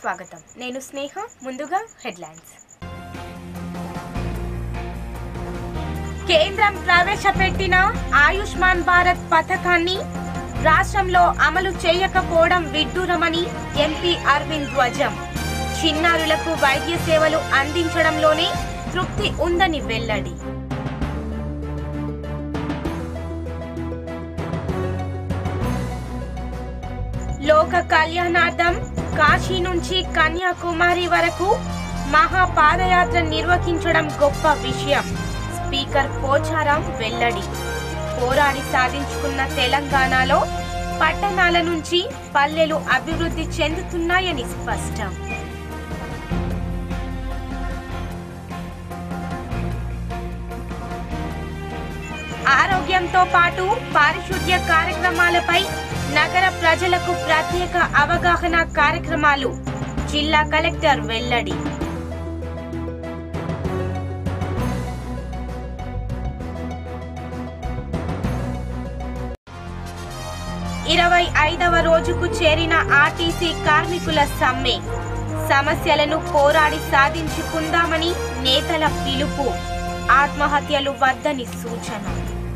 స్వాగతం నేను స్నేహ ముందుగా హెడ్లైన్స్ కేంద్రం ప్రవేశపెట్టిన ఆయుష్మాన్ భారత్ పథకాన్ని రాష్ట్రంలో అమలు చేయకపోవడం విడ్డూరమని ఎంపీ అరవింద్ ధ్వజం చిన్నారులకు వైద్య సేవలు అందించడంలోనే తృప్తి ఉందని వెల్లడి లోక కళ్యాణార్థం కాశీ నుంచి కన్యాకుమారి వరకు మహా పాదయాత్ర నిర్వహించడం గొప్ప విషయం స్పీకర్ పోచారం వెల్లడి పోరాడి సాధించుకున్న తెలంగాణలో పట్టణాల నుంచి పల్లెలు అభివృద్ధి చెందుతున్నాయని స్పష్టం ఆరోగ్యంతో పాటు పారిశుద్ధ్య కార్యక్రమాలపై నగర ప్రజలకు ప్రత్యేక అవగాహన కార్యక్రమాలు జిల్లా కలెక్టర్ వెల్లడి ఇరవై ఐదవ రోజుకు చేరిన ఆర్టీసీ కార్మికుల సమ్మె సమస్యలను పోరాడి సాధించుకుందామని నేతల పిలుపు ఆత్మహత్యలు వద్దని సూచన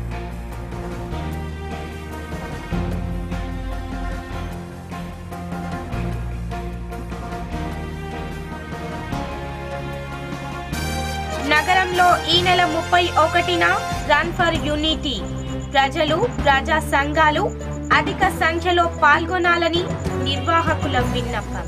నగరంలో ఈ నెల ముప్పై ఒకటిన రన్ ఫర్ యూనిటీ ప్రజలు ప్రజా సంఘాలు అధిక సంఖ్యలో పాల్గొనాలని నిర్వాహకుల విన్నపం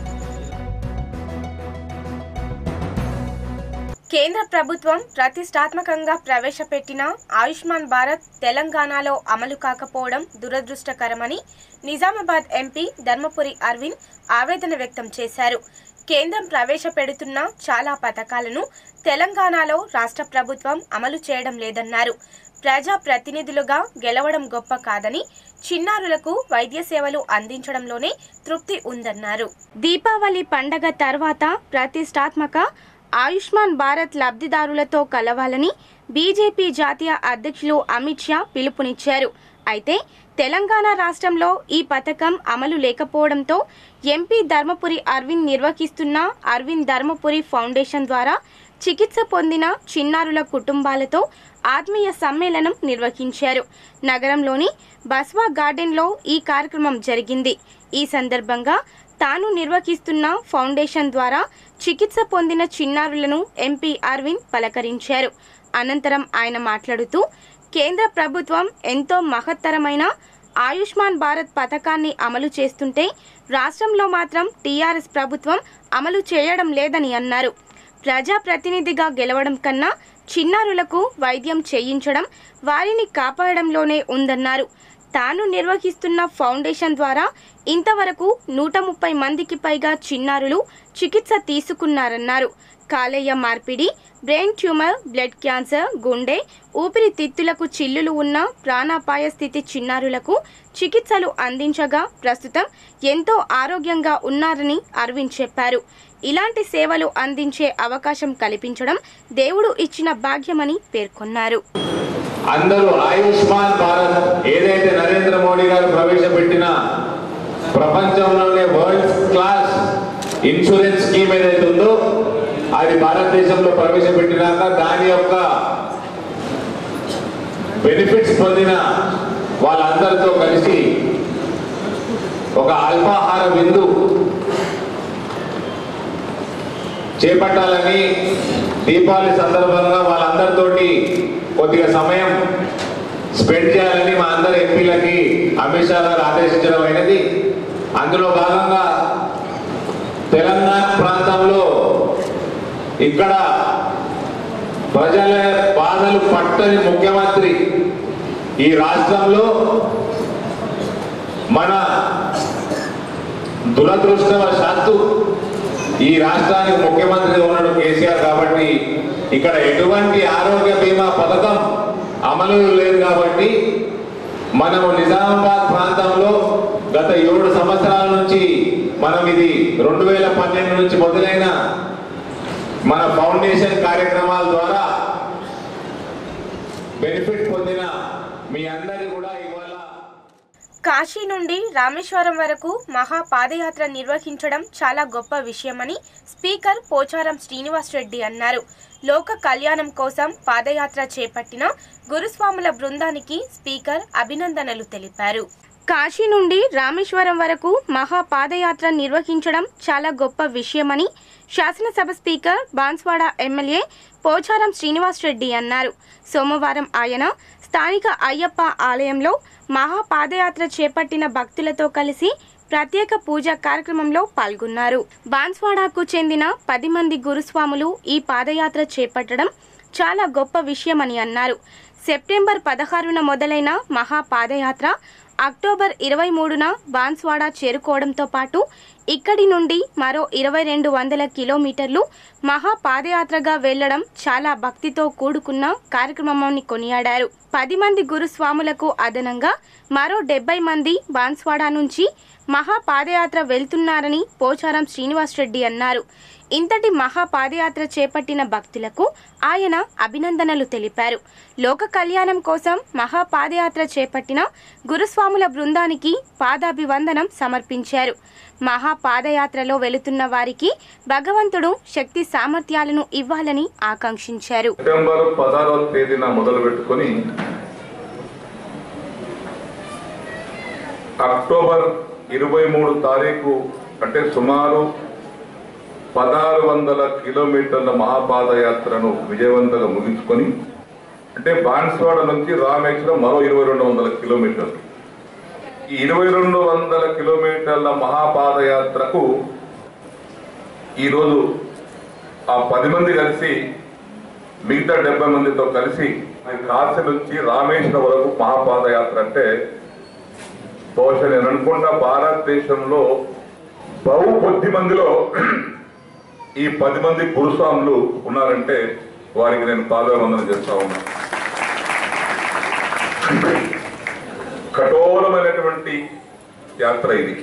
కేంద్ర ప్రభుత్వం ప్రతిష్టాత్మకంగా ప్రవేశపెట్టిన ఆయుష్మాన్ భారత్ తెలంగాణలో అమలు కాకపోవడం దురదృష్టకరమని నిజామాబాద్ ఎంపీ ధర్మపురి అరవింద్ ఆవేదన వ్యక్తం చేశారు కేంద్రం ప్రవేశపెడుతున్న చాలా పథకాలను తెలంగాణలో రాష్ట్ర ప్రభుత్వం అమలు చేయడం లేదన్నారు ప్రజా ప్రతినిధులుగా గెలవడం గొప్ప కాదని చిన్నారులకు వైద్య సేవలు అందించడంలోనే తృప్తి ఉందన్నారు దీపావళి పండగ తర్వాత ప్రతిష్టాత్మక ఆయుష్మాన్ భారత్ లబ్ధిదారులతో కలవాలని బీజేపీ జాతీయ అధ్యక్షులు అమిత్ షా పిలుపునిచ్చారు అయితే తెలంగాణ రాష్ట్రంలో ఈ పథకం అమలు లేకపోవడంతో ఎంపీ ధర్మపురి అరవింద్ నిర్వహిస్తున్న అరవింద్ ధర్మపురి ఫౌండేషన్ ద్వారా చికిత్స పొందిన చిన్నారుల కుటుంబాలతో ఆత్మీయ సమ్మేళనం నిర్వహించారు నగరంలోని బస్వా గార్డెన్లో ఈ కార్యక్రమం జరిగింది ఈ సందర్భంగా తాను నిర్వహిస్తున్న ఫౌండేషన్ ద్వారా చికిత్స పొందిన చిన్నారులను ఎంపీ అరవింద్ పలకరించారు అనంతరం ఆయన మాట్లాడుతూ కేంద్ర ప్రభుత్వం ఎంతో మహత్తరమైన ఆయుష్మాన్ భారత్ పథకాన్ని అమలు చేస్తుంటే రాష్ట్రంలో మాత్రం టీఆర్ఎస్ ప్రభుత్వం అమలు చేయడం లేదని అన్నారు ప్రజాప్రతినిధిగా గెలవడం కన్నా చిన్నారులకు వైద్యం చేయించడం వారిని కాపాడడంలోనే ఉందన్నారు తాను నిర్వహిస్తున్న ఫౌండేషన్ ద్వారా ఇంతవరకు నూట ముప్పై మందికి పైగా చిన్నారులు చికిత్స తీసుకున్నారన్నారు కాలేయ మార్పిడి బ్రెయిన్ ట్యూమర్ బ్లడ్ క్యాన్సర్ గుండె ఊపిరితిత్తులకు చిల్లులు ఉన్న ప్రాణాపాయ స్థితి చిన్నారులకు చికిత్సలు అందించగా ప్రస్తుతం ఎంతో ఆరోగ్యంగా ఉన్నారని అరవింద్ చెప్పారు ఇలాంటి సేవలు అందించే అవకాశం కల్పించడం దేవుడు ఇచ్చిన భాగ్యమని పేర్కొన్నారు అందరూ ఆయుష్మాన్ భారత్ ఏదైతే నరేంద్ర మోడీ గారు ప్రవేశపెట్టిన ప్రపంచంలోనే వరల్డ్ క్లాస్ ఇన్సూరెన్స్ స్కీమ్ ఏదైతే ఉందో అది భారతదేశంలో ప్రవేశపెట్టినాక దాని యొక్క బెనిఫిట్స్ పొందిన వాళ్ళందరితో కలిసి ఒక అల్పాహార విందు చేపట్టాలని దీపావళి సందర్భంగా వాళ్ళందరితోటి కొద్దిగా సమయం స్పెండ్ చేయాలని మా అందరి ఎంపీలకి అమిత్ షా గారు ఆదేశించడం అయినది అందులో భాగంగా తెలంగాణ ప్రాంతంలో ఇక్కడ ప్రజల బాధలు పట్టని ముఖ్యమంత్రి ఈ రాష్ట్రంలో మన దురదృష్టవశాత్తు ఈ రాష్ట్రానికి ముఖ్యమంత్రిగా ఉన్నాడు కేసీఆర్ కాబట్టి ఇక్కడ ఎటువంటి ఆరోగ్య బీమా పథకం అమలు లేదు కాబట్టి మనము నిజామాబాద్ ప్రాంతంలో గత ఏడు సంవత్సరాల నుంచి మనం ఇది రెండు వేల పన్నెండు నుంచి మొదలైన మన ఫౌండేషన్ కార్యక్రమాల ద్వారా బెనిఫిట్ పొందిన మీ అందరి కూడా ఇవాళ కాశీ నుండి రామేశ్వరం వరకు మహా పాదయాత్ర నిర్వహించడం చాలా గొప్ప విషయమని స్పీకర్ పోచారం శ్రీనివాస్ రెడ్డి అన్నారు లోక కళ్యాణం కోసం పాదయాత్ర చేపట్టిన గురుస్వాముల బృందానికి స్పీకర్ అభినందనలు తెలిపారు కాశీ నుండి రామేశ్వరం వరకు మహా పాదయాత్ర నిర్వహించడం చాలా గొప్ప విషయమని శాసనసభ స్పీకర్ బాన్స్వాడ ఎమ్మెల్యే పోచారం శ్రీనివాస్ రెడ్డి అన్నారు సోమవారం ఆయన స్థానిక అయ్యప్ప ఆలయంలో మహా పాదయాత్ర చేపట్టిన భక్తులతో కలిసి ప్రత్యేక పూజా కార్యక్రమంలో పాల్గొన్నారు బాన్స్వాడాకు చెందిన పది మంది గురుస్వాములు ఈ పాదయాత్ర చేపట్టడం చాలా గొప్ప విషయమని అన్నారు సెప్టెంబర్ పదహారున మొదలైన మహా పాదయాత్ర అక్టోబర్ ఇరవై మూడున బాన్స్వాడ చేరుకోవడంతో పాటు ఇక్కడి నుండి మరో ఇరవై రెండు వందల కిలోమీటర్లు మహా పాదయాత్రగా వెళ్లడం చాలా భక్తితో కూడుకున్న కార్యక్రమాన్ని కొనియాడారు పది మంది గురుస్వాములకు అదనంగా మరో డెబ్బై మంది బాన్స్వాడ నుంచి మహా పాదయాత్ర వెళ్తున్నారని పోచారం శ్రీనివాస్ రెడ్డి అన్నారు ఇంతటి మహా పాదయాత్ర చేపట్టిన భక్తులకు ఆయన అభినందనలు తెలిపారు లోక కళ్యాణం కోసం మహా పాదయాత్ర చేపట్టిన గురుస్వాముల బృందానికి పాదాభివందనం సమర్పించారు మహా పాదయాత్రలో వెళుతున్న వారికి భగవంతుడు శక్తి సామర్థ్యాలను ఇవ్వాలని ఆకాంక్షించారు సెప్టెంబర్ పదహారవ తేదీన మొదలు పెట్టుకొని అక్టోబర్ ఇరవై మూడు తారీఖు అంటే సుమారు పదహారు వందల కిలోమీటర్ల మహాపాదయాత్రను విజయవంతంగా ముగించుకొని అంటే బాన్స్వాడ నుంచి రామేశ్వరం మరో ఇరవై రెండు వందల కిలోమీటర్లు ఈ ఇరవై రెండు వందల కిలోమీటర్ల మహాపాదయాత్రకు ఈరోజు ఆ పది మంది కలిసి మిగతా డెబ్బై మందితో కలిసి కాశీ నుంచి రామేశ్వరం వరకు మహాపాదయాత్ర అంటే బహుశా నేను అనుకుంటా భారతదేశంలో బహు కొద్ది మందిలో ఈ పది మంది గురుస్వాములు ఉన్నారంటే వారికి నేను పాదావందనం చేస్తా ఉన్నా కఠోరమైనటువంటి యాత్ర ఇది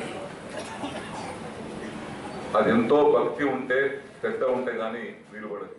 అది ఎంతో భక్తి ఉంటే శ్రద్ధ ఉంటే గానీ వీలు పడదు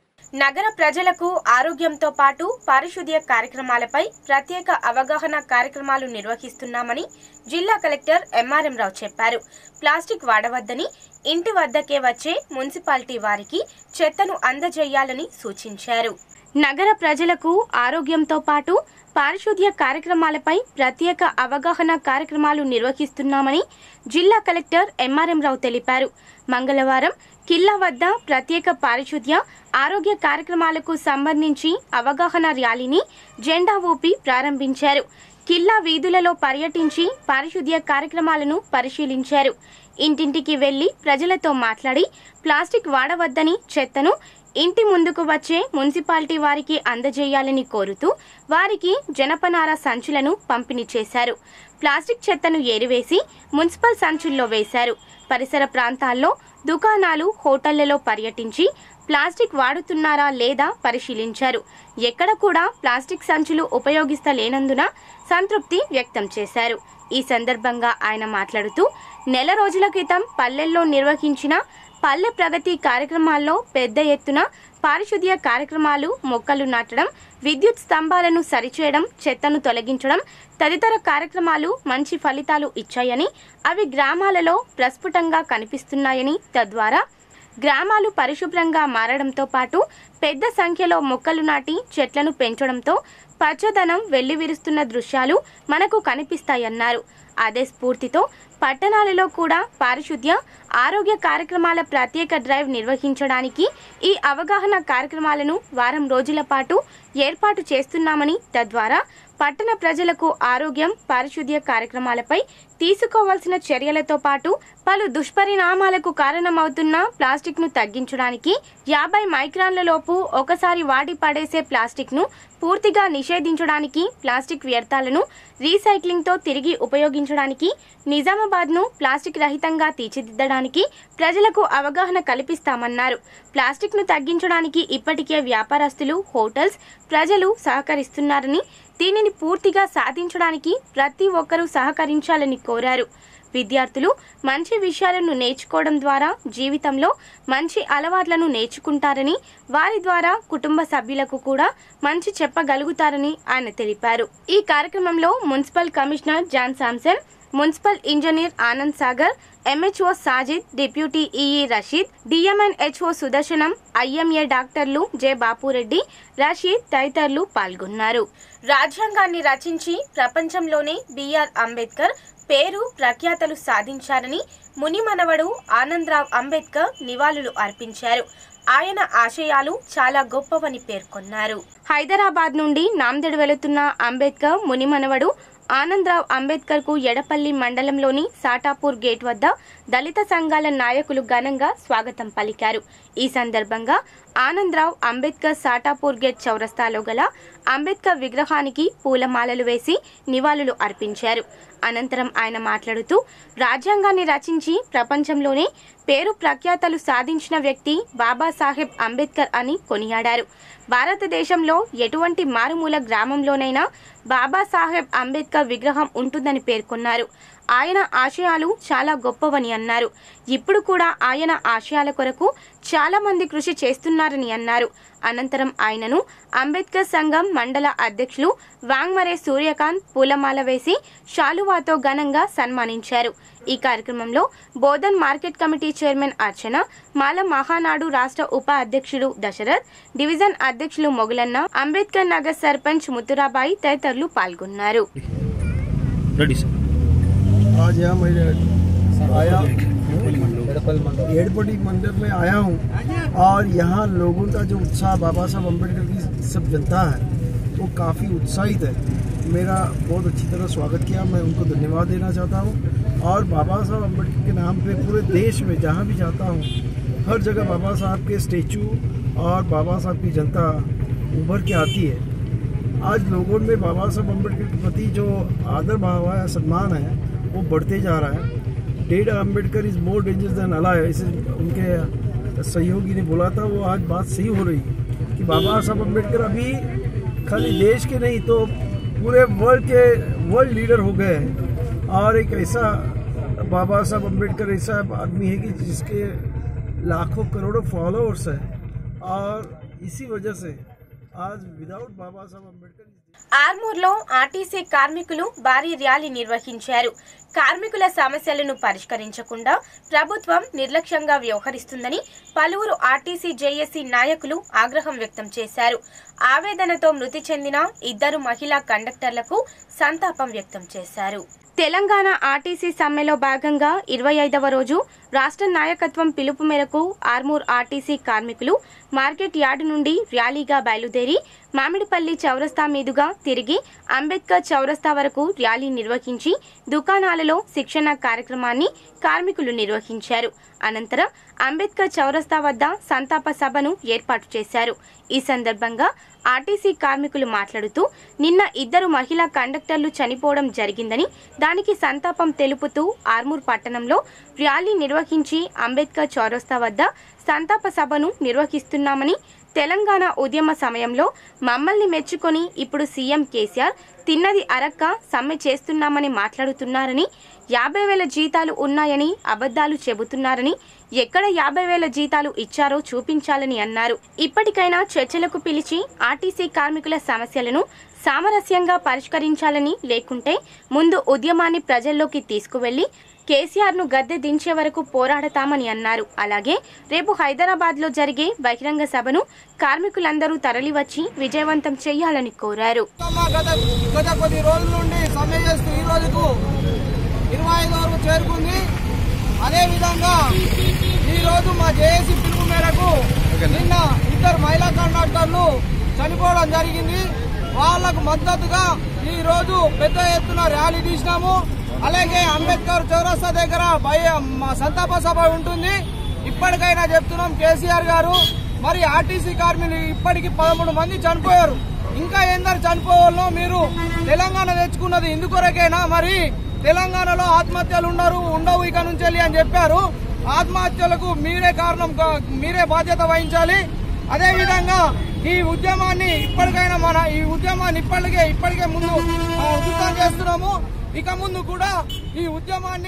నగర ప్రజలకు ఆరోగ్యంతో పాటు పారిశుద్ధ్య కార్యక్రమాలపై ప్రత్యేక అవగాహన కార్యక్రమాలు నిర్వహిస్తున్నామని జిల్లా కలెక్టర్ ఎంఆర్ఎం రావు చెప్పారు ప్లాస్టిక్ వాడవద్దని ఇంటి వద్దకే వచ్చే మున్సిపాలిటీ వారికి చెత్తను అందజేయాలని సూచించారు నగర ప్రజలకు ఆరోగ్యంతో పాటు పారిశుద్ధ్య కార్యక్రమాలపై ప్రత్యేక అవగాహన కార్యక్రమాలు నిర్వహిస్తున్నామని జిల్లా కలెక్టర్ ఎంఆర్ఎం రావు తెలిపారు మంగళవారం కిల్లా వద్ద ప్రత్యేక పారిశుద్ధ్య ఆరోగ్య కార్యక్రమాలకు సంబంధించి అవగాహన ర్యాలీని జెండా ఊపి ప్రారంభించారు కిల్లా వీధులలో పర్యటించి పారిశుద్ధ్య కార్యక్రమాలను పరిశీలించారు ఇంటింటికి వెళ్లి ప్రజలతో మాట్లాడి ప్లాస్టిక్ వాడవద్దని చెత్తను ఇంటి ముందుకు వచ్చే మున్సిపాలిటీ వారికి అందజేయాలని కోరుతూ వారికి జనపనార సంచులను పంపిణీ చేశారు ప్లాస్టిక్ చెత్తను ఏరివేసి మున్సిపల్ సంచుల్లో వేశారు పరిసర ప్రాంతాల్లో దుకాణాలు హోటళ్లలో పర్యటించి ప్లాస్టిక్ వాడుతున్నారా లేదా పరిశీలించారు ఎక్కడ కూడా ప్లాస్టిక్ సంచులు ఉపయోగిస్తలేనందున సంతృప్తి వ్యక్తం చేశారు ఈ సందర్భంగా ఆయన మాట్లాడుతూ నెల రోజుల క్రితం పల్లెల్లో నిర్వహించిన పల్లె ప్రగతి కార్యక్రమాల్లో పెద్ద ఎత్తున పారిశుద్ధ్య కార్యక్రమాలు మొక్కలు నాటడం విద్యుత్ స్తంభాలను సరిచేయడం చెత్తను తొలగించడం తదితర కార్యక్రమాలు మంచి ఫలితాలు ఇచ్చాయని అవి గ్రామాలలో ప్రస్ఫుటంగా కనిపిస్తున్నాయని తద్వారా గ్రామాలు పరిశుభ్రంగా మారడంతో పాటు పెద్ద సంఖ్యలో మొక్కలు నాటి చెట్లను పెంచడంతో పచ్చదనం వెల్లివిరుస్తున్న దృశ్యాలు మనకు కనిపిస్తాయన్నారు అదే స్ఫూర్తితో పట్టణాలలో కూడా పారిశుద్ధ్య ఆరోగ్య కార్యక్రమాల ప్రత్యేక డ్రైవ్ నిర్వహించడానికి ఈ అవగాహన కార్యక్రమాలను వారం రోజుల పాటు ఏర్పాటు చేస్తున్నామని తద్వారా పట్టణ ప్రజలకు ఆరోగ్యం పారిశుద్ధ్య కార్యక్రమాలపై తీసుకోవాల్సిన చర్యలతో పాటు పలు దుష్పరిణామాలకు కారణమవుతున్న ప్లాస్టిక్ ను తగ్గించడానికి యాభై మైక్రాన్ల లోపు ఒకసారి వాడి పడేసే ప్లాస్టిక్ ను పూర్తిగా నిషేధించడానికి ప్లాస్టిక్ వ్యర్థాలను రీసైక్లింగ్ తో తిరిగి ఉపయోగించడానికి నిజామాబాద్ ను ప్లాస్టిక్ రహితంగా తీర్చిదిద్దడానికి ప్రజలకు అవగాహన కల్పిస్తామన్నారు ప్లాస్టిక్ ను తగ్గించడానికి ఇప్పటికే వ్యాపారస్తులు హోటల్స్ ప్రజలు సహకరిస్తున్నారని దీనిని పూర్తిగా సాధించడానికి ప్రతి ఒక్కరూ సహకరించాలని కోరారు విద్యార్థులు మంచి విషయాలను నేర్చుకోవడం ద్వారా జీవితంలో మంచి అలవాట్లను నేర్చుకుంటారని వారి ద్వారా కుటుంబ సభ్యులకు కూడా మంచి చెప్పగలుగుతారని ఆయన తెలిపారు ఈ కార్యక్రమంలో municipal commissioner John Samson municipal engineer Anand Sagar MHO Sajid deputy EE Rasheed DMNHO Sudarshanam IMA డాక్టర్లు జె బాపురెడ్డి రషీద్ తదితరులు పాల్గొన్నారు రాజ్యాంగాన్ని రచించి ప్రపంచంలోనే బిఆర్ అంబేద్కర్ పేరు ప్రఖ్యాతలు సాధించారని మునిమనవడు ఆనందరావు అంబేద్కర్ నివాళులు అర్పించారు ఆయన ఆశయాలు చాలా గొప్పవని పేర్కొన్నారు హైదరాబాద్ నుండి నాందేడ్ వెళుతున్న అంబేద్కర్ మునిమనవడు ఆనందరావు అంబేద్కర్ కు ఎడపల్లి మండలంలోని సాటాపూర్ గేట్ వద్ద దళిత సంఘాల నాయకులు ఘనంగా స్వాగతం పలికారు ఈ సందర్భంగా ఆనందరావు అంబేద్కర్ సాటాపూర్ గేట్ చౌరస్తాలో గల అంబేద్కర్ విగ్రహానికి పూలమాలలు వేసి నివాళులు అర్పించారు అనంతరం ఆయన మాట్లాడుతూ రాజ్యాంగాన్ని రచించి ప్రపంచంలోనే పేరు ప్రఖ్యాతలు సాధించిన వ్యక్తి బాబాసాహెబ్ అంబేద్కర్ అని కొనియాడారు భారతదేశంలో ఎటువంటి మారుమూల గ్రామంలోనైనా బాబాసాహెబ్ అంబేద్కర్ విగ్రహం ఉంటుందని పేర్కొన్నారు ఆయన ఆశయాలు చాలా గొప్పవని అన్నారు ఇప్పుడు కూడా ఆయన ఆశయాల కొరకు చాలా మంది కృషి చేస్తున్నారని అన్నారు అనంతరం ఆయనను అంబేద్కర్ సంఘం మండల అధ్యక్షులు వాంగ్మరే సూర్యకాంత్ పూలమాల వేసి శాలువాతో ఘనంగా సన్మానించారు ఈ కార్యక్రమంలో Bodhan market committee chairman Archana Mala Mahanadu రాష్ట్ర ఉప అధ్యక్షుడు దశరథ్ డివిజన్ అధ్యక్షులు మొగులన్న అంబేద్కర్ నగర్ సర్పంచ్ ముత్తురాబాయి తదితరులు పాల్గొన్నారు రెడీ సార్ आज यहाँ मैं आया एयरपोर्ट मंदिर में आया हूँ और यहाँ लोगों का जो उत्साह बाबा साहब अम्बेडकर की सब जनता है वो काफ़ी उत्साहित है मेरा बहुत अच्छी तरह स्वागत किया मैं उनको धन्यवाद देना चाहता हूँ और बाबा साहब अम्बेडकर के नाम पे पूरे देश में जहाँ भी जाता हूँ हर जगह बाबा साहब के स्टेचू और बाबा साहब की जनता उभर के आती है आज लोगों में बाबा साहब अम्बेडकर के प्रति जो आदर भाव है सम्मान है वो बढ़ते जा रहा है dead Ambedkar is more danger than alive इसे उनके सहयोगी ने बोला था वो आज बात सही हो रही है कि बाबा साहब अम्बेडकर अभी खाली देश के नहीं तो पूरे वर्ल्ड के वर्ल्ड लीडर हो गए हैं और एक ऐसा बाबा साहब अम्बेडकर ऐसा आदमी है कि जिसके लाखों करोड़ों फॉलोअर्स है और इसी वजह से आज विदाउट बाबा साहब अम्बेडकर ఆర్మూర్లో ఆర్టీసీ కార్మికులు భారీ ర్యాలీ నిర్వహించారు కార్మికుల సమస్యలను పరిష్కరించకుండా ప్రభుత్వం నిర్లక్ష్యంగా వ్యవహరిస్తుందని పలువురు ఆర్టీసీ జేఏసీ నాయకులు ఆగ్రహం వ్యక్తం చేశారు ఆవేదనతో మృతి చెందిన ఇద్దరు మహిళా కండక్టర్లకు సంతాపం వ్యక్తం చేశారు తెలంగాణ ఆర్టీసీ సమ్మెలో భాగంగా ఇరవై ఐదవ రోజు రాష్ట్ర నాయకత్వం పిలుపు మేరకు ఆర్మూర్ ఆర్టీసీ కార్మికులు మార్కెట్ యార్డు నుండి ర్యాలీగా బయలుదేరి మామిడిపల్లి చౌరస్తా మీదుగా తిరిగి అంబేద్కర్ చౌరస్తా వరకు ర్యాలీ నిర్వహించి దుకాణాలలో శిక్షణ కార్యక్రమాన్ని కార్మికులు నిర్వహించారు అనంతరం అంబేద్కర్ చౌరస్తా వద్ద సంతాప సభను ఏర్పాటు చేశారు ఈ సందర్భంగా ఆర్టీసీ కార్మికులు మాట్లాడుతూ నిన్న ఇద్దరు మహిళా కండక్టర్లు చనిపోవడం జరిగిందని దానికి సంతాపం తెలుపుతూ ఆర్మూర్ పట్టణంలో ర్యాలీ నిర్వహించి అంబేద్కర్ చౌరస్తా వద్ద సంతాప సభను నిర్వహిస్తున్నామని తెలంగాణ ఉద్యమ సమయంలో మమ్మల్ని మెచ్చుకొని ఇప్పుడు సీఎం కేసీఆర్ తిన్నది అరక్క సమ్మె చేస్తున్నామని మాట్లాడుతున్నారని యాభై వేల జీతాలు ఉన్నాయని అబద్ధాలు చెబుతున్నారని ఎక్కడ యాభై వేల జీతాలు ఇచ్చారో చూపించాలని అన్నారు ఇప్పటికైనా చర్చలకు పిలిచి ఆర్టీసీ కార్మికుల సమస్యలను సామరస్యంగా పరిష్కరించాలని లేకుంటే ముందు ఉద్యమాన్ని ప్రజల్లోకి తీసుకువెళ్లి కేసీఆర్ ను గద్దె దించే వరకు పోరాడతామని అన్నారు అలాగే రేపు హైదరాబాద్ లో జరిగే బహిరంగ సభను కార్మికులందరూ తరలివచ్చి విజయవంతం చేయాలని కోరారు అమ్మ గత గత కొద్ది రోజుల నుండి సమ్మె చేస్తూ ఈ రోజుకు ఇరవై ఐదు వరకు చేరుకుంది అదేవిధంగా ఈ రోజు మా జేఏసీ పిలుపు మేరకు నిన్న ఇద్దరు మహిళా కండక్టర్లు చనిపోవడం జరిగింది వాళ్లకు మద్దతుగా ఈ రోజు పెద్ద ఎత్తున ర్యాలీ తీసినాము అలాగే అంబేద్కర్ చౌరస్తా దగ్గర భయ మా సంతాప సభ ఉంటుంది ఇప్పటికైనా చెప్తున్నాం కేసీఆర్ గారు మరి ఆర్టీసీ కార్మికులు ఇప్పటికి పదమూడు మంది చనిపోయారు ఇంకా ఎందరు చనిపోవాలో మీరు తెలంగాణ తెచ్చుకున్నది ఇందుకొరకేనా మరి తెలంగాణలో ఆత్మహత్యలు ఉండరు ఉండవు ఇక నుంచి వెళ్ళి అని చెప్పారు ఆత్మహత్యలకు మీరే కారణం కా- మీరే బాధ్యత వహించాలి అదే విధంగా ఈ ఉద్యమాన్ని ఇప్పటికైనా మన ఈ ఉద్యమాన్ని ఇప్పటికే ఇప్పటికే ముందు ఆ, ఉధృతం చేస్తున్నాము ఇక ముందు కూడా ఈ ఉద్యమాన్ని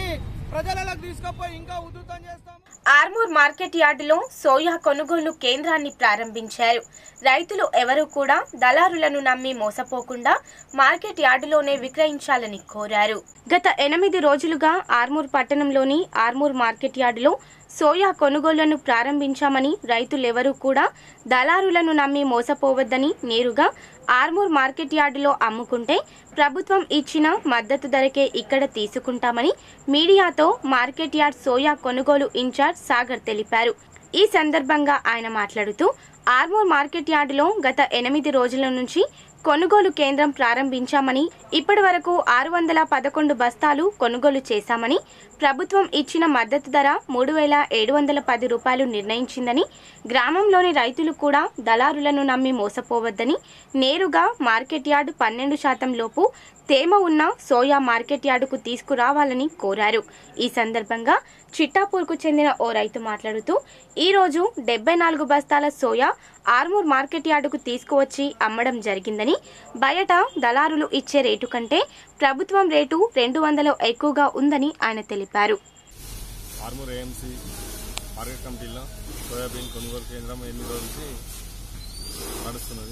ప్రజలకు తీసుకుపోయి ఇంకా ఉధృతం చేస్తాం ఆర్మూర్ మార్కెట్ యార్డులో సోయా కొనుగోలు కేంద్రాన్ని ప్రారంభించారు రైతులు ఎవరూ కూడా దళారులను నమ్మి మోసపోకుండా మార్కెట్ యార్డులోనే విక్రయించాలని కోరారు గత ఎనిమిది రోజులుగా ఆర్మూర్ పట్టణంలోని ఆర్మూర్ మార్కెట్ యార్డులో సోయా కొనుగోళ్లను ప్రారంభించామని రైతులెవరూ కూడా దళారులను నమ్మి మోసపోవద్దని నేరుగా ఆర్మూర్ మార్కెట్ యార్డులో అమ్ముకుంటే ప్రభుత్వం ఇచ్చిన మద్దతు ధరకే ఇక్కడ తీసుకుంటామని మీడియాతో మార్కెట్ యార్డ్ సోయా కొనుగోలు ఇన్ఛార్జ్ సాగర్ తెలిపారు ఈ సందర్భంగా ఆయన మాట్లాడుతూ ఆర్మూర్ మార్కెట్ యార్డులో గత ఎనిమిది రోజుల నుంచి కొనుగోలు కేంద్రం ప్రారంభించామని ఇప్పటి వరకు ఆరు వందల పదకొండు బస్తాలు కొనుగోలు చేశామని ప్రభుత్వం ఇచ్చిన మద్దతు ధర మూడు వేల ఏడు వందల పది రూపాయలు నిర్ణయించిందని గ్రామంలోని రైతులు కూడా దళారులను నమ్మి మోసపోవద్దని నేరుగా మార్కెట్ యార్డు పన్నెండు శాతం లోపు తేమ ఉన్న సోయా మార్కెట్ యార్డుకు తీసుకురావాలని కోరారు ఈ సందర్భంగా చిట్టాపూర్కు చెందిన ఓ రైతు మాట్లాడుతూ ఈ రోజు డెబ్బై నాలుగు బస్తాల సోయా ఆర్మూర్ మార్కెట్ యార్డుకు తీసుకువచ్చి అమ్మడం జరిగిందని బయట దళారులు ఇచ్చే రేటు కంటే ప్రభుత్వం రేటు రెండు వందలు ఎక్కువగా ఉందని ఆయన తెలిపారు ఆర్మూర్ ఏఎంసీ మార్కెట్ కమిటీలో సోయాబీన్ కొనుగోలు కేంద్రం ఎనిమిది రోజుల నుంచి నడుస్తున్నది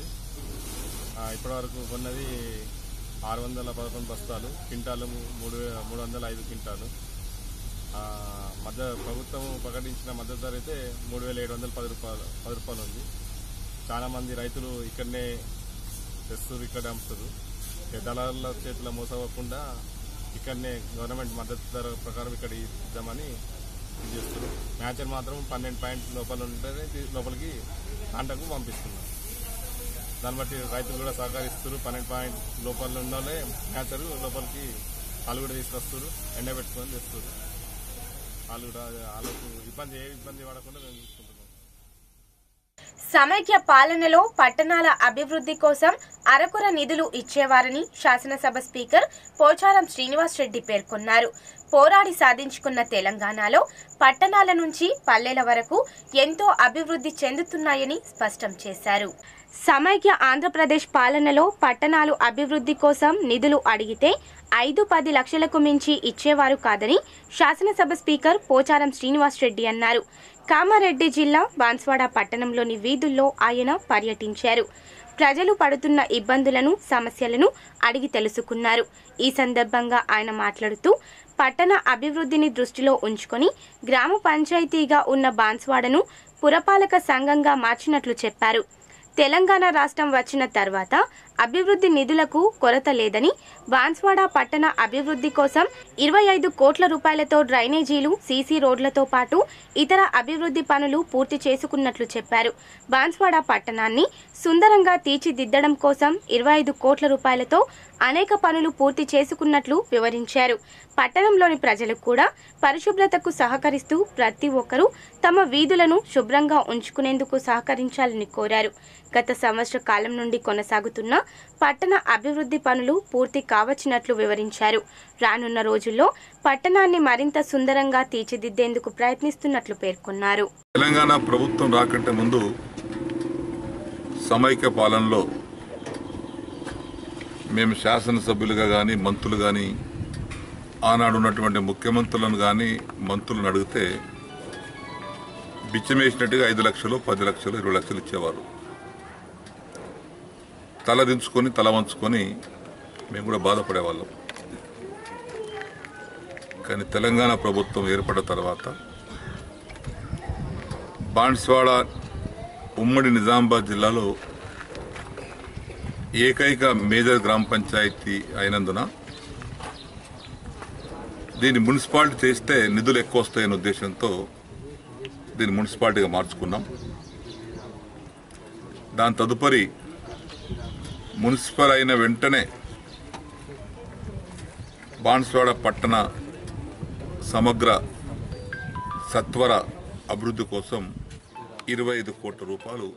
ఆ, ఇప్పటివరకు కొన్నది ఆరు వందల పదకొండు బస్తాలు క్వింటాలు మూడు వే- మూడు వందల ఐదు క్వింటాలు ఆ, మధ్య ప్రభుత్వం ప్రకటించిన మద్దతు ధర అయితే మూడు వేల ఏడు వందల పది రూపాయలు పది రూపాయలు ఉంది చాలా మంది రైతులు ఇక్కడనే తెస్తారు ఇక్కడ అమ్ముతారు ఇక దళారుల చేతిలో మోసవ్వకుండా ఇక్కడనే గవర్నమెంట్ మద్దతు ధర ప్రకారం ఇక్కడ ఇద్దామని ఇది చేస్తారు మ్యాచర్ మాత్రం పన్నెండు పాయింట్ లోపల ఉంటేనే తీ- లోపలికి కాంటకు పంపిస్తున్నారు దాన్ని బట్టి రైతులు కూడా సహకరిస్తారు పన్నెండు పాయింట్ లోపల ఉన్న వాళ్ళే మ్యాచర్ లోపలికి వాళ్ళు కూడా తీసుకొస్తారు ఎండబెట్టుకొని తెస్తారు వాళ్ళు కూడా వాళ్ళకు ఇబ్బంది ఏ ఇబ్బంది పడకుండా మేము చూసుకుంటున్నాం సమైక్య పాలనలో పట్టణాల అభివృద్ధి కోసం అరకొర నిధులు ఇచ్చేవారని శాసనసభ స్పీకర్ పోచారం శ్రీనివాస్ రెడ్డి పేర్కొన్నారు పోరాడి సాధించుకున్న తెలంగాణలో పట్టణాల నుంచి పల్లెల వరకు ఎంతో అభివృద్ధి చెందుతున్నాయని స్పష్టం చేశారు సమైక్య ఆంధ్రప్రదేశ్ పాలనలో పట్టణాలు అభివృద్ధి కోసం నిధులు అడిగితే ఐదు పది లక్షలకు మించి ఇచ్చేవారు కాదని శాసనసభ స్పీకర్ పోచారం శ్రీనివాస్ రెడ్డి అన్నారు కామారెడ్డి జిల్లా బాన్స్వాడ పట్టణంలోని వీధుల్లో ఆయన పర్యటించారు ప్రజలు పడుతున్న ఇబ్బందులను సమస్యలను అడిగి తెలుసుకున్నారు ఈ సందర్భంగా ఆయన మాట్లాడుతూ పట్టణ అభివృద్ధిని దృష్టిలో ఉంచుకొని గ్రామ పంచాయతీగా ఉన్న బాన్స్వాడను పురపాలక సంఘంగా మార్చినట్లు చెప్పారు తెలంగాణ రాష్ట్రం వచ్చిన తర్వాత అభివృద్ధి నిధులకు కొరత లేదని బాన్స్వాడ పట్టణ అభివృద్ధి కోసం ఇరవై ఐదు కోట్ల రూపాయలతో డ్రైనేజీలు సీసీ రోడ్లతో పాటు ఇతర అభివృద్ధి పనులు పూర్తి చేసుకున్నట్లు చెప్పారు బాన్స్వాడ పట్టణాన్ని సుందరంగా తీర్చిదిద్దడం కోసం ఇరవై ఐదు కోట్ల రూపాయలతో అనేక పనులు పూర్తి చేసుకున్నట్లు వివరించారు పట్టణంలోని ప్రజలు కూడా పరిశుభ్రతకు సహకరిస్తూ ప్రతి ఒక్కరూ తమ వీధులను శుభ్రంగా ఉంచుకునేందుకు సహకరించాలని కోరారు గత సంవత్సర కాలం నుండి కొనసాగుతున్న పట్టణ అభివృద్ధి పనులు పూర్తి కావచ్చినట్లు వివరించారు రానున్న రోజుల్లో పట్టణాన్ని మరింత సుందరంగా తీర్చిదిద్దేందుకు ప్రయత్నిస్తున్నట్లు పేర్కొన్నారు తెలంగాణ ప్రభుత్వం రాకంటే ముందు సమైక్య పాలనలో మేము శాసనసభ్యులుగా కానీ మంత్రులు కానీ ఆనాడు ఉన్నటువంటి ముఖ్యమంత్రులను కానీ మంత్రులను అడిగితే బిచ్చమేసినట్టుగా ఐదు లక్షలు పది లక్షలు ఇరవై లక్షలు ఇచ్చేవారు తల దించుకొని తల వంచుకొని మేము కూడా బాధపడేవాళ్ళం కానీ తెలంగాణ ప్రభుత్వం ఏర్పడిన తర్వాత బాన్స్వాడ ఉమ్మడి నిజామాబాద్ జిల్లాలో ఏకైక మేజర్ గ్రామ పంచాయతీ అయినందున దీన్ని మున్సిపాలిటీ చేస్తే నిధులు ఎక్కువ వస్తాయనే ఉద్దేశంతో దీన్ని మున్సిపాలిటీగా మార్చుకున్నాం దాని తదుపరి మున్సిపల్ అయిన వెంటనే బాన్స్వాడ పట్టణ సమగ్ర సత్వర అభివృద్ధి కోసం ఇరవై ఐదు కోట్ల రూపాయలు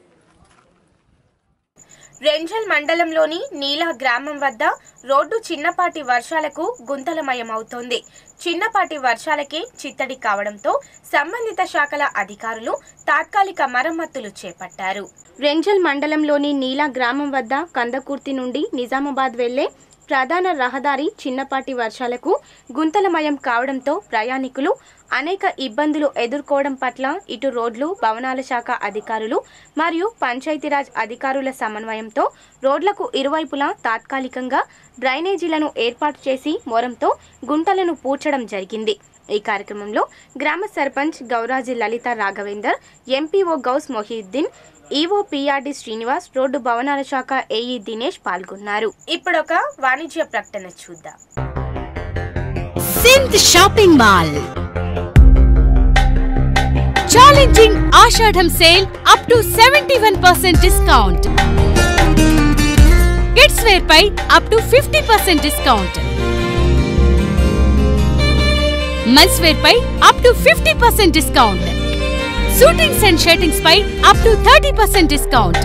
రెంజల్ మండలంలోని నీలా గ్రామం వద్ద రోడ్డు చిన్నపాటి వర్షాలకు గుంతలమయమవుతోంది చిన్నపాటి వర్షాలకే చిత్తడి కావడంతో సంబంధిత శాఖల అధికారులు తాత్కాలిక మరమ్మతులు చేపట్టారు రెంజల్ మండలంలోని నీలా గ్రామం వద్ద కందకుర్తి నుండి నిజామాబాద్ వెళ్లే ప్రధాన రహదారి చిన్నపాటి వర్షాలకు గుంతలమయం కావడంతో ప్రయాణికులు అనేక ఇబ్బందులు ఎదుర్కోవడం పట్ల ఇటు రోడ్లు భవనాల శాఖ అధికారులు మరియు పంచాయతీరాజ్ అధికారుల సమన్వయంతో రోడ్లకు ఇరువైపులా తాత్కాలికంగా డ్రైనేజీలను ఏర్పాటు చేసి మొరంతో గుంటలను పూడ్చడం జరిగింది ఈ కార్యక్రమంలో గ్రామ sarpanch Gauraji Lalitha Raghavender MPO Gouse Mohiuddin EO PRD Srinivas road భవనాల శాఖ ఏఈ దినేష్ పాల్గొన్నారు ఇప్పుడొక వాణిజ్య ప్రకటన చూద్దాం Sindh shopping mall challenging Ashadham sale up to seventy one percent discount kids wear పై up to fifty percent discount men's wear పై up to fifty percent discount shootings and shirtings పై up to thirty percent discount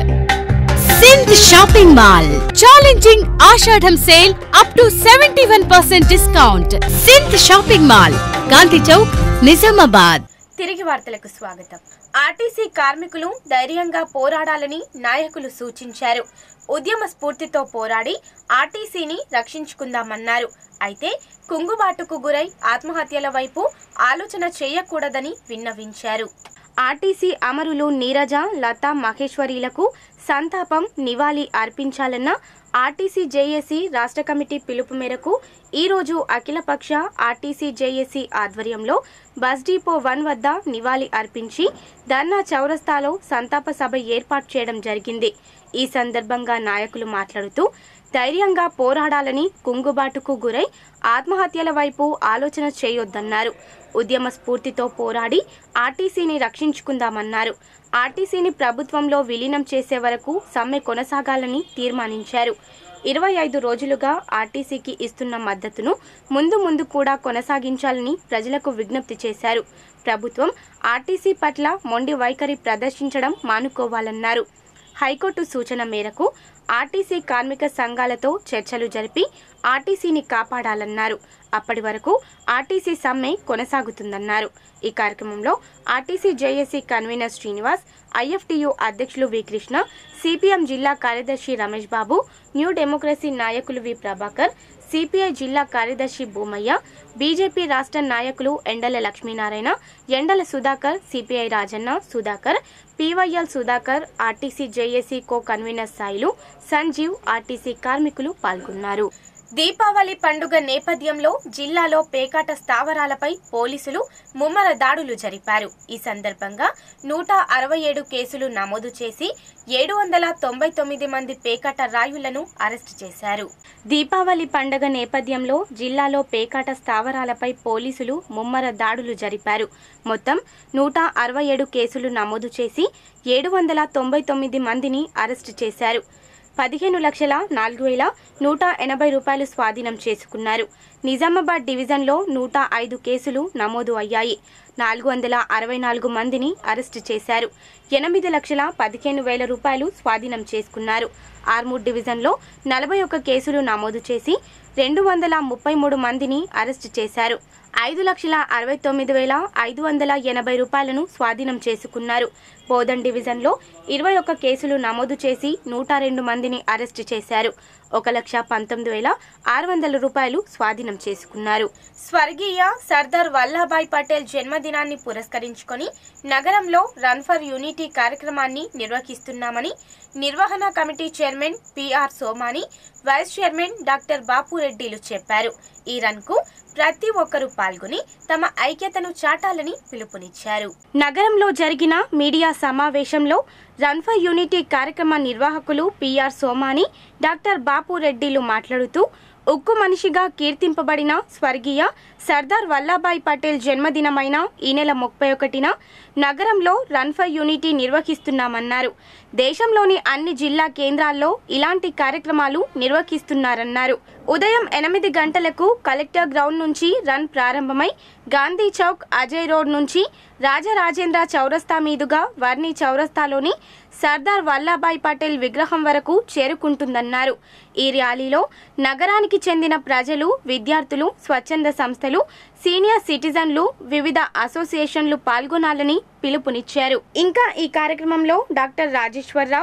Sindh shopping mall challenging Ashadham sale up to seventy one percent discount Sindh shopping mall Gandhi Chowk Nizamabad తిరిగి వార్తలకు స్వాగతం RTC కార్మికులు ధైర్యంగా పోరాడాలని నాయకులు సూచించారు ఉద్యమ స్ఫూర్తితో పోరాడి ఆర్టీసీని రక్షించుకుందామన్నారు అయితే కుంగుబాటుకు గురై ఆత్మహత్యల వైపు ఆలోచన చేయకూడదని విన్నవించారు ఆర్టీసీ అమరులు నీరజ లతా మహేశ్వరీలకు సంతాపం నివాళి అర్పించాలన్న ఆర్టీసీ జేఏసీ రాష్ట్ర కమిటీ పిలుపు మేరకు ఈరోజు అఖిలపక్ష ఆర్టీసీ జేఏసీ ఆధ్వర్యంలో బస్ డిపో వన్ వద్ద నివాళి అర్పించి ధర్నా చౌరస్తాలో సంతాప సభ ఏర్పాటు చేయడం జరిగింది ఈ సందర్భంగా నాయకులు మాట్లాడుతూ ధైర్యంగా పోరాడాలని కుంగుబాటుకు గురై ఆత్మహత్యల వైపు ఆలోచన చేయొద్దన్నారు ఉద్యమ స్ఫూర్తితో పోరాడి ఆర్టీసీని రక్షించుకుందామన్నారు ఆర్టీసీని ప్రభుత్వంలో విలీనం చేసే వరకు సమ్మె కొనసాగాలని తీర్మానించారు ఇరవై ఐదు రోజులుగా ఆర్టీసీకి ఇస్తున్న మద్దతును ముందు ముందు కూడా కొనసాగించాలని ప్రజలకు విజ్ఞప్తి చేశారు ప్రభుత్వం ఆర్టీసీ పట్ల మొండి వైఖరి ప్రదర్శించడం మానుకోవాలన్నారు హైకోర్టు సూచన మేరకు ఆర్టీసీ కార్మిక సంఘాలతో చర్చలు జరిపి ఆర్టీసీని కాపాడాలన్నారు అప్పటి వరకు ఆర్టీసీ సమ్మె కొనసాగుతుందన్నారు ఈ కార్యక్రమంలో RTC JAC convener Srinivas IFTU అధ్యక్షులు వి కృష్ణ సిపిఎం జిల్లా కార్యదర్శి రమేష్ బాబు న్యూ డెమోక్రసీ నాయకులు వి ప్రభాకర్ సిపిఐ జిల్లా కార్యదర్శి భూమయ్య బీజేపీ రాష్ట్ర నాయకులు Endala Lakshminarayana Endala Sudhakar CPI Rajanna Sudhakar PYL Sudhakar RTC JAC co convener Sailu Sanjeev RTC కార్మికులు పాల్గొన్నారు దీపావళి పండుగ నేపథ్యంలో జిల్లాలో పేకాట స్థావరాలపై పోలీసులు ముమ్మర దాడులు జరిపారు ఈ సందర్భంగా నూట అరవై ఏడు కేసులు నమోదు చేసి ఏడు వందల తొంభై తొమ్మిది మంది పేకాట రాయులను అరెస్టు చేశారు దీపావళి పండుగ నేపథ్యంలో జిల్లాలో పేకాట స్థావరాలపై పోలీసులు ముమ్మర దాడులు జరిపారు మొత్తం నూట అరవై ఏడు కేసులు నమోదు చేసి ఏడు వందల తొంభై తొమ్మిది మందిని అరెస్టు చేశారు పదిహేను లక్షల నాలుగు వేల నూట ఎనభై రూపాయలు స్వాధీనం చేసుకున్నారు నిజామాబాద్ డివిజన్లో నూట ఐదు కేసులు నమోదు అయ్యాయి నాలుగు వందల అరవై నాలుగు మందిని అరెస్టు చేశారు ఎనిమిది లక్షల పదిహేను వేల రూపాయలు స్వాధీనం చేసుకున్నారు ఆర్మూర్ డివిజన్లో నలభై ఒక్క కేసులు నమోదు చేసి రెండు వందల ముప్పై మూడు మందిని అరెస్టు చేశారు ఐదు లక్షల అరవై తొమ్మిది వేల ఐదు వందల ఎనభై రూపాయలను స్వాధీనం చేసుకున్నారు బోధన్ డివిజన్లో ఇరవై ఒక్క కేసులు నమోదు చేసి నూట రెండు మందిని అరెస్టు చేశారు ఒక లక్ష పంతొమ్మిది వేల ఆరు వందల రూపాయలు స్వాధీనం చేసుకున్నారు స్వర్గీయ సర్దార్ వల్లభాయ్ పటేల్ జన్మదినాన్ని పురస్కరించుకొని నగరంలో రన్ ఫర్ యూనిటీ కార్యక్రమాన్ని నిర్వహిస్తున్నామని నిర్వహణ committee chairman PR Somani vice chairman doctor బాపురెడ్డిలు చెప్పారు ఈ రన్ కు ప్రతి ఒక్కరూ పాల్గొని తమ ఐక్యతను చాటాలని పిలుపునిచ్చారు నగరంలో జరిగిన మీడియా సమావేశంలో రన్ ఫర్ యూనిటీ కార్యక్రమ నిర్వాహకులు పిఆర్ సోమాని డాక్టర్ బాపు రెడ్డిలు మాట్లాడుతూ ఉక్కు మనిషిగా కీర్తింపబడిన స్వర్గీయ సర్దార్ వల్లభాయ్ పటేల్ జన్మదినమైన ఈ నెల ముప్పై ఒకటిన నగరంలో రన్ ఫర్ యూనిటీ నిర్వహిస్తున్నామన్నారు దేశంలోని అన్ని జిల్లా కేంద్రాల్లో ఇలాంటి కార్యక్రమాలు నిర్వహిస్తున్నారన్నారు ఉదయం ఎనిమిది గంటలకు కలెక్టర్ గ్రౌండ్ నుంచి రన్ ప్రారంభమై గాంధీ చౌక్ అజయ్ రోడ్ నుంచి రాజరాజేంద్ర చౌరస్తా మీదుగా వర్ణి చౌరస్తాలోని సర్దార్ వల్లభాయ్ పటేల్ విగ్రహం వరకు చేరుకుంటుందన్నారు ఈ ర్యాలీలో నగరానికి చెందిన ప్రజలు విద్యార్థులు స్వచ్ఛంద సంస్థలు సీనియర్ సిటిజన్లు వివిధ అసోసియేషన్లు పాల్గొనాలని పిలుపునిచ్చారు ఇంకా ఈ కార్యక్రమంలో డాక్టర్ రాజేశ్వరరావు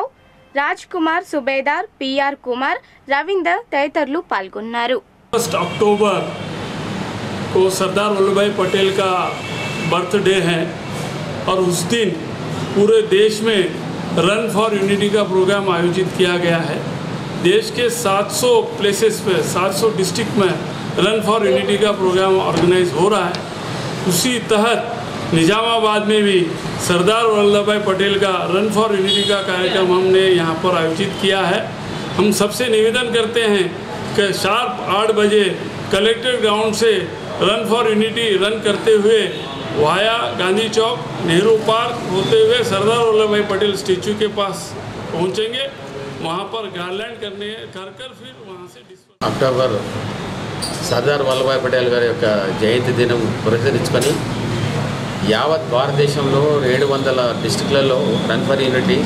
రాజ్ కుమార్ సుబేదార్ పిఆర్ కుమార్ రవీందర్ తదితరులు పాల్గొన్నారు फर्स्ट अक्टूबर को सरदार वल्लभ भाई पटेल का बर्थडे है और उस दिन पूरे देश में रन फॉर यूनिटी का प्रोग्राम आयोजित किया गया है देश के 700 प्लेसेस पे 700 डिस्ट्रिक्ट में रन फॉर यूनिटी का प्रोग्राम ऑर्गेनाइज हो रहा है उसी तहत निजामाबाद में भी सरदार वल्लभ भाई पटेल का रन फॉर यूनिटी का कार्यक्रम हमने यहाँ पर आयोजित किया है हम सबसे निवेदन करते हैं कि शार्प आठ बजे कलेक्टर ग्राउंड से रन फॉर यूनिटी रन करते हुए वाया गांधी चौक नेहरू पार्क होते हुए सरदार वल्लभ भाई पटेल स्टेचू के पास पहुंचेंगे वहां पर गार्लैंड करने कर कर फिर वहां से डिस्पर्स అక్టోబర్ సర్దార్ వల్లభాయ్ పటేల్ గారి యొక్క జయంతి దినం పురస్కరించుకొని యావత్ భారతదేశంలో ఏడు వందల డిస్టిక్లలో రన్ ఫర్ యూనిటీ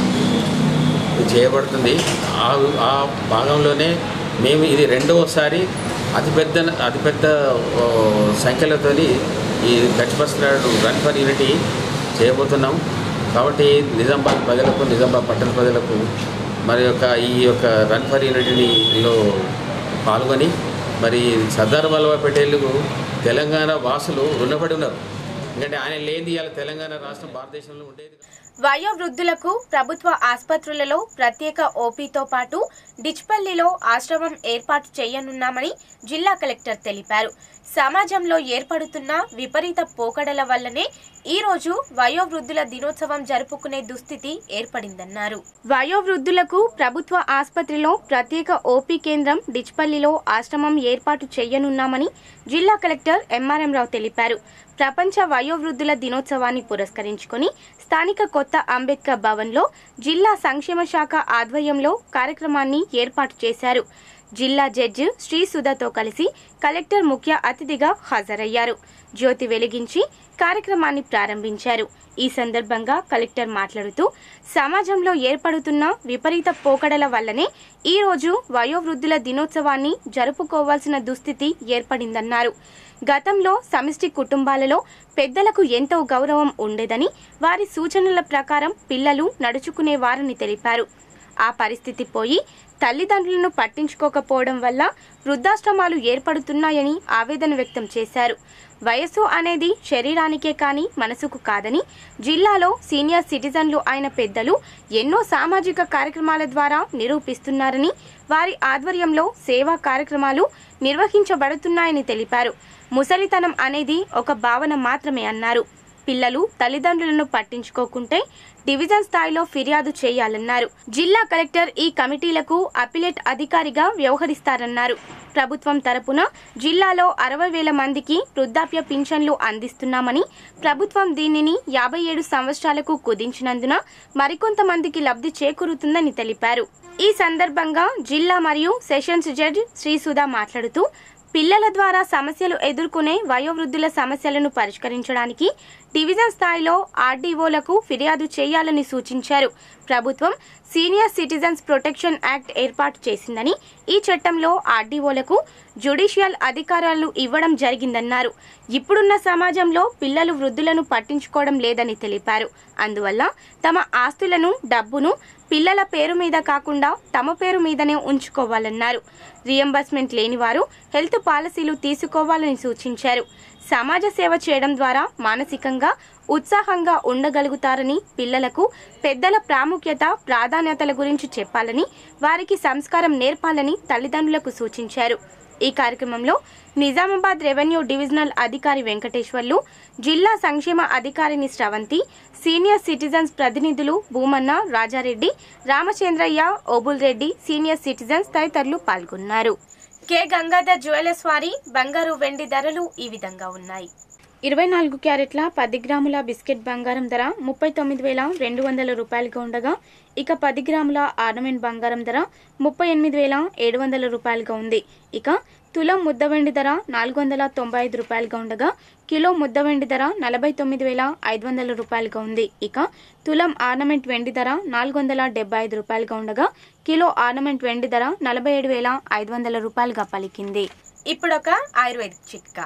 చేయబడుతుంది ఆ ఆ భాగంలోనే మేము ఇది రెండవసారి అతిపెద్ద అతిపెద్ద ఓ, సంఖ్యలతోని ఈ గచ్చిపస్తున్నాడు రన్ ఫర్ యూనిటీ చేయబోతున్నాం కాబట్టి నిజామాబాద్ ప్రజలకు నిజామాబాద్ పట్టణ ప్రజలకు మరి యొక్క ఈ యొక్క రన్ ఫర్ యూనిటీలో పాల్గొని మరి సర్దార్ వల్లభాయ్ పటేల్కు తెలంగాణ వాసులు రుణపడి ఉన్నారు ఎందుకంటే ఆయన లేని ఇవాళ తెలంగాణ రాష్ట్రం భారతదేశంలో ఉండేది కాదు. వయోవృద్ధులకు ప్రభుత్వ ఆసుపత్రులలో ప్రత్యేక ఓపీతో పాటు డిచ్పల్లిలో ఆశ్రమం ఏర్పాటు చేయనున్నామని జిల్లా కలెక్టర్ తెలిపారు సమాజంలో ఏర్పడుతున్న విపరీత పోకడల వల్లనే ఈ రోజు వయోవృద్ధుల దినోత్సవం జరుపుకునే దుస్థితి ఏర్పడిందన్నారు వయోవృద్ధులకు ప్రభుత్వ ఆసుపత్రిలో ప్రత్యేక ఓపీ కేంద్రం డిచ్పల్లిలో ఆశ్రమం ఏర్పాటు చేయనున్నామని జిల్లా కలెక్టర్ ఎంఆర్ఎం రావు తెలిపారు ప్రపంచ వయోవృద్ధుల దినోత్సవాన్ని పురస్కరించుకొని స్థానిక కొత్త అంబేద్కర్ భవన్లో జిల్లా సంక్షేమ శాఖ ఆధ్వర్యంలో కార్యక్రమాన్ని ఏర్పాటు చేశారు జిల్లా జడ్జి శ్రీ సుధాతో కలిసి కలెక్టర్ ముఖ్య అతిథిగా హాజరయ్యారు జ్యోతి వెలిగించి కార్యక్రమాన్ని ప్రారంభించారు ఈ సందర్భంగా కలెక్టర్ మాట్లాడుతూ సమాజంలో ఏర్పడుతున్న విపరీత పోకడల వల్లనే ఈ రోజు వయోవృద్ధుల దినోత్సవాన్ని జరుపుకోవాల్సిన దుస్థితి ఏర్పడిందన్నారు గతంలో సమిష్టి కుటుంబాలలో పెద్దలకు ఎంతో గౌరవం ఉండేదని వారి సూచనల ప్రకారం పిల్లలు నడుచుకునేవారని తెలిపారు ఆ పరిస్థితి పోయి తల్లిదండ్రులను పట్టించుకోకపోవడం వల్ల వృద్ధాశ్రమాలు ఏర్పడుతున్నాయని ఆవేదన వ్యక్తం చేశారు వయస్సు అనేది శరీరానికే కాని మనసుకు కాదని జిల్లాలో సీనియర్ సిటిజన్లు అయిన పెద్దలు ఎన్నో సామాజిక కార్యక్రమాల ద్వారా నిరూపిస్తున్నారని వారి ఆధ్వర్యంలో సేవా కార్యక్రమాలు నిర్వహించబడుతున్నాయని తెలిపారు ముసలితనం అనేది ఒక భావన మాత్రమే అన్నారు పిల్లలు తల్లిదండ్రులను పట్టించుకోకుంటే డివిజన్ స్థాయిలో ఫిర్యాదు చేయాలన్నారు జిల్లా కలెక్టర్ ఈ కమిటీలకు అపిలేట్ అధికారిగా వ్యవహరిస్తారన్నారు ప్రభుత్వం తరపున జిల్లాలో అరవై వేల మందికి వృద్ధాప్య పింఛన్లు అందిస్తున్నామని ప్రభుత్వం దీనిని యాభై ఏడు సంవత్సరాలకు కుదించినందున మరికొంతమందికి లబ్ధి చేకూరుతుందని తెలిపారు ఈ సందర్భంగా జిల్లా మరియు సెషన్స్ జడ్జి శ్రీసుధా మాట్లాడుతూ పిల్లల ద్వారా సమస్యలు ఎదుర్కొనే వయోవృద్ధుల సమస్యలను పరిష్కరించడానికి డివిజన్ స్థాయిలో ఆర్డీఓలకు ఫిర్యాదు చేయాలని సూచించారు ప్రభుత్వం సీనియర్ సిటిజన్స్ ప్రొటెక్షన్ యాక్ట్ ఏర్పాటు చేసిందని ఈ చట్టంలో ఆర్డీఓలకు జ్యుడిషియల్ అధికారాలు ఇవ్వడం జరిగిందన్నారు ఇప్పుడున్న సమాజంలో పిల్లలు వృద్ధులను పట్టించుకోవడం లేదని తెలిపారు అందువల్ల తమ ఆస్తులను డబ్బును పిల్లల పేరు మీద కాకుండా తమ పేరు మీదనే ఉంచుకోవాలన్నారు రియంబర్స్మెంట్ లేని వారు హెల్త్ పాలసీలు తీసుకోవాలని సూచించారు సమాజ సేవ చేయడం ద్వారా మానసికంగా ఉత్సాహంగా ఉండగలుగుతారని పిల్లలకు పెద్దల ప్రాముఖ్యత ప్రాధాన్యతల గురించి చెప్పాలని వారికి సంస్కారం నేర్పాలని తల్లిదండ్రులకు సూచించారు ఈ కార్యక్రమంలో నిజామాబాద్ రెవెన్యూ డివిజనల్ అధికారి వెంకటేశ్వర్లు జిల్లా సంక్షేమ అధికారిని స్రవంతి సీనియర్ సిటిజన్స్ ప్రతినిధులు భూమన్న రాజారెడ్డి రామచంద్రయ్య ఓబుల్ రెడ్డి సీనియర్ సిటిజన్స్ తదితరులు పాల్గొన్నారు కె గంగాధర్ జ్యువెలర్స్ వారి బంగారు వెండి ధరలు ఈ విధంగా ఉన్నాయి ఇరవై నాలుగు క్యారెట్ల పది గ్రాముల బిస్కెట్ బంగారం ధర ముప్పై తొమ్మిది వేల రెండు వందల రూపాయలుగా ఉండగా ఇక పది గ్రాముల ఆర్నమెంట్ బంగారం ధర ముప్పై ఎనిమిది వేల ఏడు వందల రూపాయలుగా ఉంది ఇక తులం ముద్ద వెండి ధర నాలుగు వందల తొంభై ఐదు రూపాయలుగా ఉండగా కిలో ముద్ద వెండి ధర నలభై తొమ్మిది వేల ఐదు వందల రూపాయలుగా ఉంది ఇక తులం ఆర్నమెంట్ వెండి ధర నాలుగు వందల డెబ్బై ఐదు రూపాయలుగా ఉండగా కిలో ఆర్నమెంట్ వెండి ధర నలభై ఏడు వేల ఐదు వందల రూపాయలుగా పలికింది ఇప్పుడొక ఆయుర్వేదిక్ చిట్కా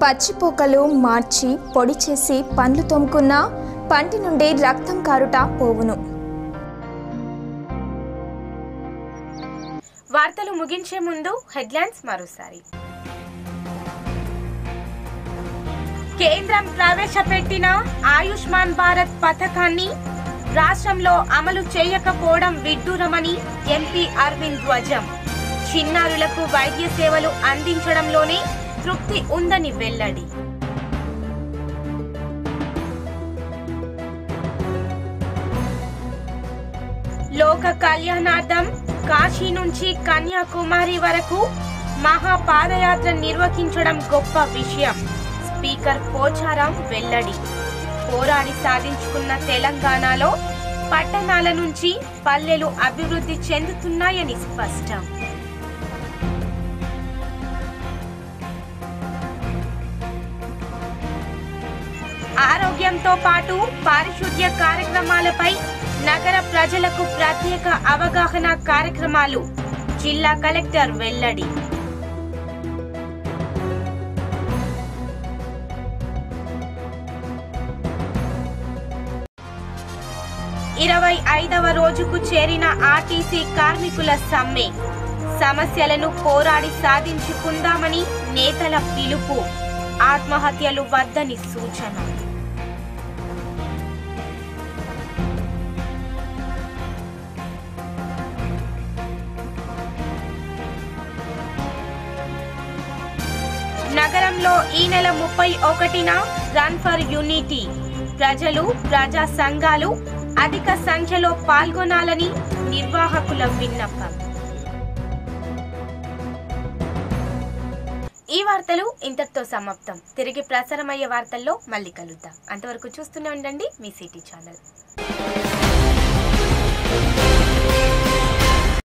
పచ్చిపోకలు మార్చి పొడి చేసి పండ్లు తోముకున్నా పంటి నుండి రక్తం కారుట పోవును వార్తలు ముగించే ముందు హెడ్లైన్స్ మరోసారి కేంద్రం ప్రవేశపెట్టిన ఆయుష్మాన్ భారత్ పథకాన్ని రాష్ట్రంలో అమలు చేయకపోవడం విడ్డూరమని ఎంపీ అరవింద్ ధ్వజం చిన్నారులకు వైద్య సేవలు అందించడంలోనే తృప్తి ఉందని వెల్లడి లోక కళ్యాణార్థం కాశీ నుంచి కన్యాకుమారి వరకు మహా పాదయాత్ర నిర్వహించడం గొప్ప విషయం స్పీకర్ పోచారం వెల్లడి పోరాడి సాధించుకున్న తెలంగాణలో పట్టణాల నుంచి పల్లెలు అభివృద్ధి చెందుతున్నాయని స్పష్టం ఆరోగ్యంతో పాటు పారిశుద్ధ్య కార్యక్రమాలపై నగర ప్రజలకు ప్రత్యేక అవగాహన కార్యక్రమాలు జిల్లా కలెక్టర్ వెల్లడి ఇరవై ఐదవ రోజుకు చేరిన ఆర్టీసీ కార్మికుల సమ్మె సమస్యలను పోరాడి సాధించుకుందామని నేతల పిలుపు ఆత్మహత్యలు వద్దని సూచన నగరంలో ఈ నెల ముప్పై ఒకటిన రన్ ఫర్ యూనిటీ ప్రజలు ప్రజా సంఘాలు అధిక సంఖ్యలో పాల్గొనాలని నిర్వాహకుల విన్నపం ఈ వార్తలు ఇంతటితో సమాప్తం తిరిగి ప్రసారమయ్యే వార్తల్లో మళ్ళీ కలుద్దాం అంతవరకు చూస్తూనే ఉండండి మీ సిటీ ఛానల్